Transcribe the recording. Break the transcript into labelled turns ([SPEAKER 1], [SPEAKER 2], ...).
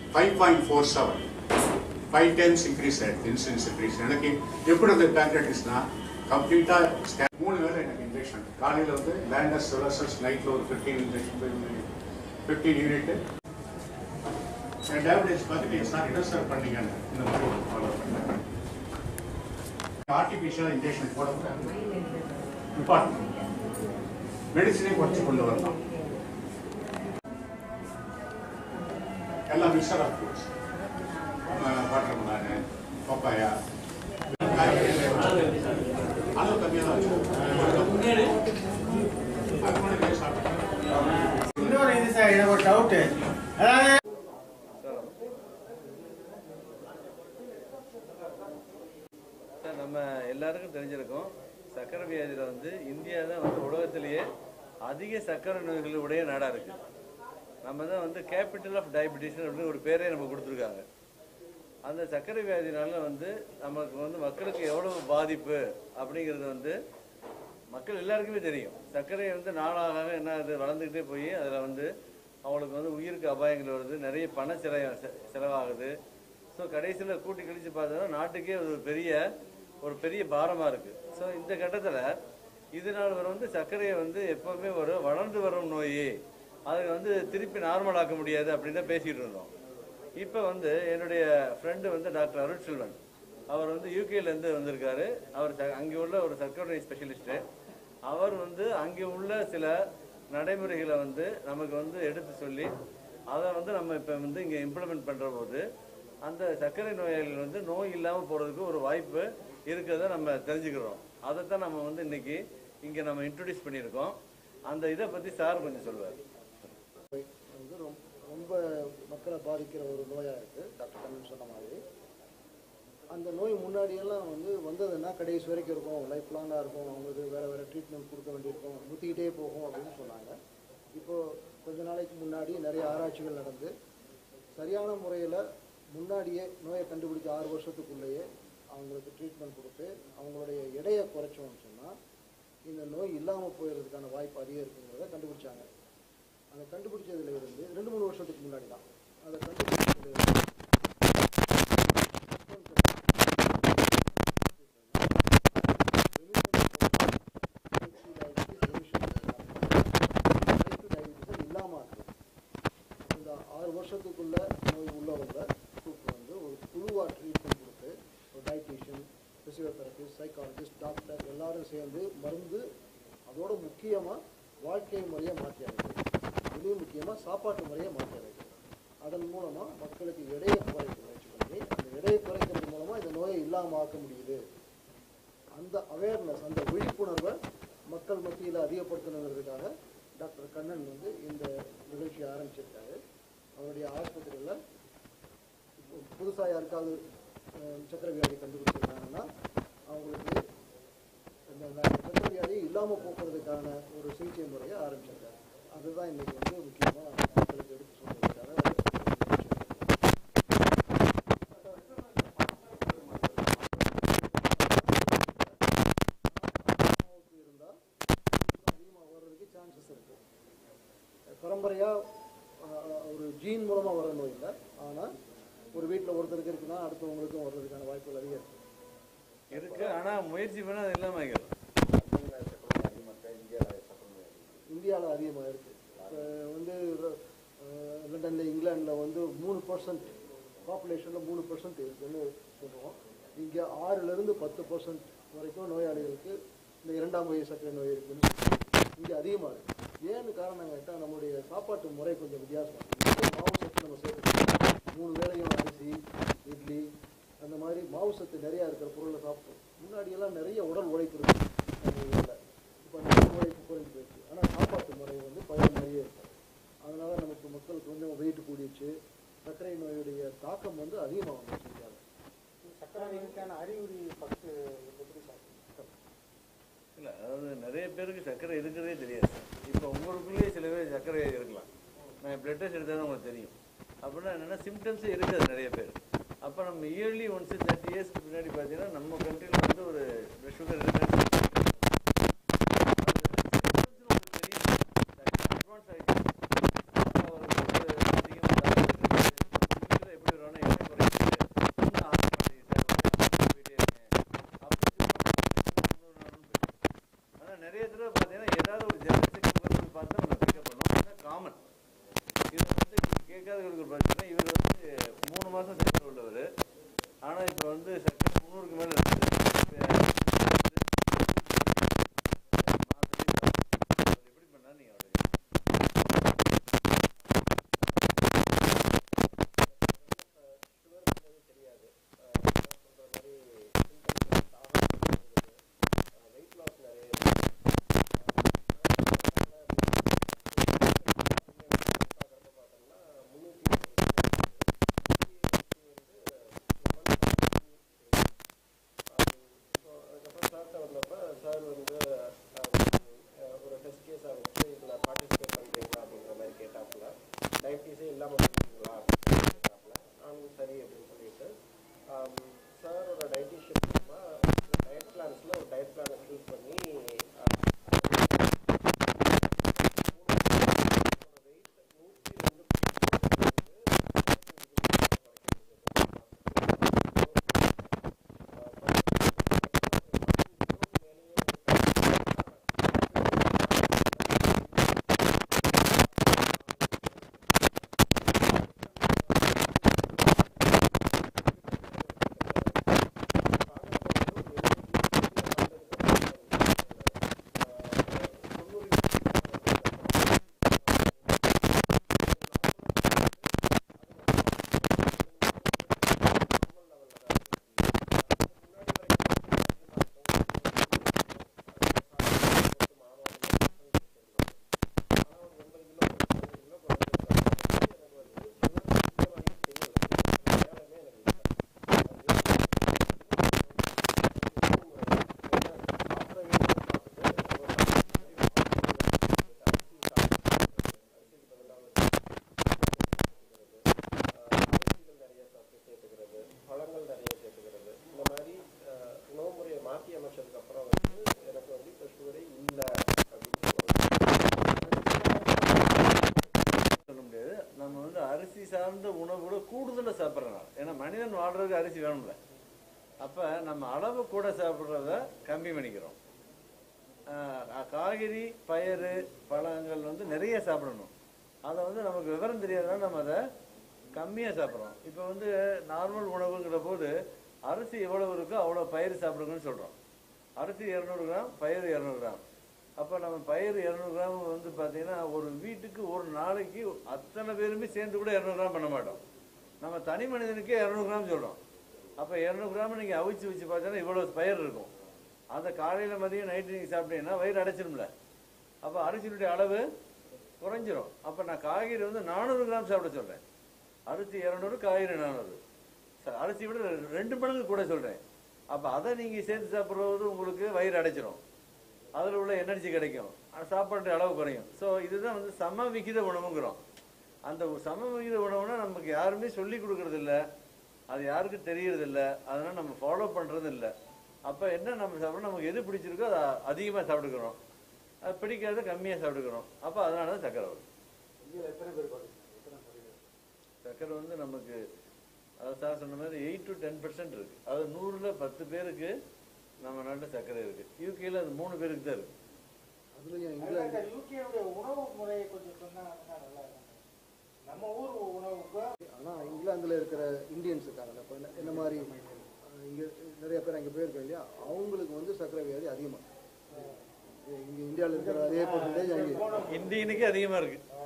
[SPEAKER 1] Five point four seven five times increase ஆயிடுது insurance increase எனக்கு எப்படி அந்த பேங்க்ரைட்டிஸ்னா கம்ப்ளீட்டாக ஸ்கேன் மூணு வேலை எனக்கு இன்ஜெக்ஷன் காலையில் வந்து லேண்டஸ் சொலசஸ் நைட்டில் ஒரு ஃபிஃப்டீன் இன்ஜெக்ஷன் ஃபிஃப்டீன் யூனிட்டு என் டயபிட்டிஸ் பார்த்து நீங்கள் சார் என்ன சார் பண்ணீங்கன்னு இந்த மாதிரி ஒரு ஃபாலோ பண்ணேன் ஆர்டிஃபிஷியல் இன்ஜெக்ஷன் போட இம்பார்ட்டன்ட் மெடிசனே குறைச்சி கொண்டு வரலாம் எல்லாம் மிக்சர் ஆஃப் ஃப்ரூட்ஸ் வாட்டர் மிலானு பப்பாயா அளவு கம்மியாக தான் வச்சுக்கோங்க அது கூட சாப்பிட்டேன்
[SPEAKER 2] இன்னொரு இது சார் எனக்கு ஒரு டவுட்டு அதாவது
[SPEAKER 3] சார் நம்ம எல்லாருக்கும் தெரிஞ்சிருக்கும் சக்கரை வியாதியில் வந்து இந்தியா தான் வந்து உலகத்திலேயே அதிக சக்கரை நோய்களுடைய நாடாக இருக்கு நம்ம தான் வந்து கேபிட்டல் ஆஃப் டயபிட்டிஸ் அப்படின்னு ஒரு பேரே நம்ம கொடுத்துருக்காங்க அந்த சர்க்கரை வியாதினால வந்து நமக்கு வந்து மக்களுக்கு எவ்வளவு பாதிப்பு அப்படிங்கிறது வந்து மக்கள் எல்லாருக்குமே தெரியும் சர்க்கரை வந்து நாளாக என்ன ஆகுது வளர்ந்துக்கிட்டே போய் அதில் வந்து அவங்களுக்கு வந்து உயிருக்கு அபாயங்கள் வருது நிறைய பண செலவு செ- செலவாகுது ஸோ கடைசியில் கூட்டி கழிச்சு பார்த்தோன்னா நாட்டுக்கே அது ஒரு பெரிய ஒரு பெரிய பாரமாக இருக்குது ஸோ இந்த கட்டத்தில் இதனால் வர வந்து சர்க்கரையை வந்து எப்போவுமே ஒரு வளர்ந்து வரும் நோய் அதை வந்து திருப்பி நார்மல் ஆக்க முடியாது அப்படின்னு தான் பேசிகிட்டு இருந்தோம் இப்போ வந்து என்னுடைய ஃப்ரெண்டு வந்து டாக்டர் அருட்செல்வன் அவர் வந்து யூகேலேருந்து வந்திருக்காரு அவர் ச- அங்கே உள்ள ஒரு சர்க்கரை ஸ்பெஷலிஸ்ட்டு அவர் வந்து அங்கே உள்ள சில நடைமுறைகளை வந்து நமக்கு வந்து எடுத்து சொல்லி அதை வந்து நம்ம இப்போ வந்து இங்கே இம்ப்ளிமெண்ட் பண்ணுற போது அந்த சர்க்கரை நோயாளிகள் வந்து நோய் இல்லாமல் போகிறதுக்கு ஒரு வாய்ப்பு இருக்கிறத நம்ம தெரிஞ்சுக்கிறோம் அதைத்தான் நம்ம வந்து இன்னைக்கு இங்கே நம்ம இன்ட்ரடியூஸ் பண்ணியிருக்கோம் அந்த இதை பற்றி சார் கொஞ்சம் சொல்லுவார்
[SPEAKER 4] வந்து ரொம்ப ரொம்ப மக்களை பாதிக்கிற ஒரு நோயாக இருக்குது டாக்டர் கண்ணன் சொன்ன மாதிரி அந்த நோய் முன்னாடியெல்லாம் வந்து வந்ததுன்னா கடைசி வரைக்கும் இருக்கும் லைஃப் லாங்காக இருக்கும் அவங்களுக்கு வேறு வேறு ட்ரீட்மெண்ட் கொடுக்க வேண்டியிருக்கும் முத்திக்கிட்டே போகும் அப்படின்னு சொன்னாங்க இப்போது கொஞ்ச நாளைக்கு முன்னாடி நிறைய ஆராய்ச்சிகள் நடந்து சரியான முறையில் முன்னாடியே நோயை கண்டுபிடிச்ச ஆறு வருஷத்துக்குள்ளேயே அவங்களுக்கு ட்ரீட்மெண்ட் கொடுத்து அவங்களுடைய எடையை குறைச்சோம்னு சொன்னால் இந்த நோய் இல்லாமல் போயிடுறதுக்கான வாய்ப்பு அதிகம் இருக்குங்கிறத கண்டுபிடிச்சாங்க அதை கண்டுபிடிச்சதுல இருந்து ரெண்டு மூணு வருஷத்துக்கு முன்னாடி தான் அதை கண்டுபிடிச்சதுல இருந்து இல்லாமல் இந்த ஆறு வருஷத்துக்குள்ள நோய் உள்ளவங்க கூப்பிட்டு வந்து ஒரு குழுவாக ட்ரீட்மெண்ட் கொடுத்து ஒரு டயட்டீஷியன் ஃபிசியோதெரபிஸ்ட் சைக்காலஜிஸ்ட் டாக்டர் எல்லாரும் சேர்ந்து மருந்து அதோட முக்கியமாக வாழ்க்கை முறையை மாற்றி அமைக்கிறது இதுலேயும் முக்கியமாக சாப்பாட்டு முறையை மாற்றி அமைக்கிறது அதன் மூலமாக மக்களுக்கு எடையை குறைக்க முயற்சி பண்ணி அந்த எடையை குறைக்கிறது மூலமாக இந்த நோயை இல்லாமல் ஆக்க முடியுது அந்த அவேர்னஸ் அந்த விழிப்புணர்வை மக்கள் மத்தியில் அதிகப்படுத்தணுங்கிறதுக்காக டாக்டர் கண்ணன் வந்து இந்த நிகழ்ச்சியை ஆரம்பிச்சிருக்காரு அவருடைய ஆஸ்பத்திரியில் புதுசாக யாருக்காவது அஹ், சக்கரை வியாதி கண்டுபிடிச்சிருக்காங்கன்னா அவங்களுக்கு இந்த இந்த சக்கரை வியாதி இல்லாமல் போக்குறதுக்கான ஒரு சிகிச்சை முறையை ஆரம்பிச்சிருக்காரு அதுதான் இன்னைக்கு வந்து முக்கியமாக மக்களுக்கு எடுத்து சொல்றதுக்காக நிகழ்ச்சி நடத்துறோம். அம்மாவுக்கு இருந்தால் அதிகமாக வர்றதுக்கு சான்சஸ் இருக்கு பரம்பரையாக ஒரு ஜீன் மூலமாக வர நோய் இல்லை ஆனால் ஒரு வீட்டில் ஒருத்தருக்கு இருக்குன்னா அடுத்தவங்களுக்கும் வர்றதுக்கான வாய்ப்புகள் அதிகம் இருக்கு
[SPEAKER 3] இருக்கு ஆனால் முயற்சி பண்ணால் அது இல்லாமல் ஆகிடும்
[SPEAKER 4] இந்தியாவில் அதிகமாக இருக்குது இப்போ வந்து அஹ், லண்டன்ல இங்கிலாண்டில் வந்து மூணு பர்சன்ட் பாப்புலேஷனில் மூணு பர்சன்ட் இருக்குன்னு சொல்லுவோம் இங்கே ஆறுலேருந்து பத்து பர்சன்ட் வரைக்கும் நோயாளிகளுக்கு இந்த இரண்டாம் வகை சர்க்கரை நோய் இருக்குன்னு இங்கே அதிகமாக இருக்குது ஏன்னு காரணம் கேட்டால் நம்மளுடைய சாப்பாட்டு முறை கொஞ்சம் வித்தியாசம் இருக்கு. மாவு சத்து நம்ம சேர்த்துக்கணும் மூணு வேளையும் அரிசி இட்லி அந்த மாதிரி மாவு சத்து நிறையா இருக்கிற பொருளை சாப்பிட்டோம் முன்னாடியெல்லாம் நிறைய உடல் உழைப்பு இருக்கு நம்ம ஊர்ல. இப்போ நிறைய உழைப்பு குறைஞ்சு போயிடுச்சு ஆனால் சாப்பாட்டு முறை வந்து பழைய மாதிரியே இருக்கும் அதனால நமக்கு மக்களுக்கு வந்து வெயிட் கூடிடுச்சு சர்க்கரை நோயுடைய தாக்கம் வந்து அதிகமாக வந்துச்சு இந்தியாவில் சர்க்கரை நோய்க்கான அறிகுறி ஃபஸ்ட்டு எப்படி சாப்பிடுங்க
[SPEAKER 3] இல்லை அதாவது நிறைய பேருக்கு சர்க்கரை இருக்கிறதே தெரியாது இப்போ உங்களுக்குள்ளேயே சில பேர் சர்க்கரை இருக்கலாம் நான் பிளட் டெஸ்ட் எடுத்தால் தான் உங்களுக்கு தெரியும் அப்படின்னா என்னென்னா சிம்டம்ஸே இருக்காது நிறைய பேர் அப்போ நம்ம இயர்லி ஒன்ஸ் தேர்ட்டி இயர்ஸ்க்கு பின்னாடி பார்த்தீங்கன்னா நம்ம கண்ட்ரியில் வந்து ஒரு சுகர் இருக்குன்னு அட்வான்ஸ் ஆகிட்டு பேருக்கு அரிசி வேணும்ல அப்போ நம்ம அளவு கூட சாப்பிட்றத கம்மி பண்ணிக்கிறோம் ஆஹ் காய்கறி பயறு பழங்கள் வந்து நிறைய சாப்பிடணும் அதை வந்து நமக்கு விவரம் தெரியாதனால நம்ம அதை கம்மியாக சாப்பிட்றோம் இப்போ வந்து நார்மல் உணவுங்கிற போது அரிசி எவ்வளவு இருக்கோ அவ்வளோ பயிர் சாப்பிடுங்கன்னு சொல்கிறோம் அரிசி இரநூறு கிராம் பயிர் இரநூறு கிராம் அப்போ நம்ம பயிர் இரநூறு கிராம் வந்து பார்த்தீங்கன்னா ஒரு வீட்டுக்கு ஒரு நாளைக்கு அத்தனை பேருமே சேர்ந்து கூட இரநூறு கிராம் பண்ண மாட்டோம் நம்ம தனி மனிதனுக்கே இரநூறு கிராம் சொல்கிறோம் அப்போ இரநூறு கிராம் நீங்கள் அவிச்சு வச்சு பார்த்தீங்கன்னா இவ்வளோ பயிர் இருக்கும் அதை காலையில் மதியம் நைட்டு நீங்கள் சாப்பிட்டீங்கன்னா வயிறு அடைச்சிடும்ல அப்போ அரிசியினுடைய அளவு குறைஞ்சிரும் அப்போ நான் காய்கறி வந்து நானூறு கிராம் சாப்பிட சொல்கிறேன் அரிசி இரநூறு காய்கறி நானூறு ச- அரிசி விட ரெ- ரெண்டு மடங்கு கூட சொல்கிறேன் அப்போ அதை நீங்கள் சேர்த்து சாப்பிட்றது உங்களுக்கு வயிறு அடைச்சிரும் அதில் உள்ள எனர்ஜி கிடைக்கும் ஆனா சாப்பாட்டு அளவு குறையும் ஸோ இதுதான் வந்து சம விகித உணவுங்கிறோம் அந்த ஒரு சம விகித உணவுனா நமக்கு யாருமே சொல்லி கொடுக்கறது இல்ல அது யாருக்கும் தெரியறது இல்ல அதனால நம்ம ஃபாலோ பண்றது இல்ல அப்ப என்ன நம்ம சாப்பிடணும் நமக்கு எது பிடிச்சிருக்கோ அதை அதிகமா சாப்பிட்டுக்கிறோம் அது பிடிக்காத கம்மியா சாப்பிட்டுக்கிறோம் அப்ப அதனால தான் சக்கரை வரும் சக்கரை வந்து நமக்கு அதாவது சார் சொன்ன மாதிரி எயிட் டு டென் பர்சன்ட் இருக்கு அது நூறுல பத்து பேருக்கு நம்ம நாட்டில் சர்க்கரை இருக்கு யூகேல அது மூணு பேருக்கு தான் இருக்கு
[SPEAKER 4] அதுலயும் இங்கிலாந்து
[SPEAKER 2] யூகேவுடைய உணவு முறையை கொஞ்சம் சொன்னாங்கன்னா நல்லா இருக்கும் நம்ம ஊர் உணவுக்கு
[SPEAKER 4] ஆனா இங்கிலாந்துல இருக்கிற இந்தியன்ஸ் இருக்காங்கல்ல இப்போ என்ன- என்ன மாதிரி அஹ், இங்க நிறைய பேர் அங்க போயிருக்கோம் இல்லையா அவங்களுக்கு வந்து சர்க்கரை வியாதி அதிகமா இங்க இந்தியாவில் இருக்கிற அதே பர்சன்டேஜ் அங்கே
[SPEAKER 3] இந்தியனுக்கு அதிகமா இருக்கு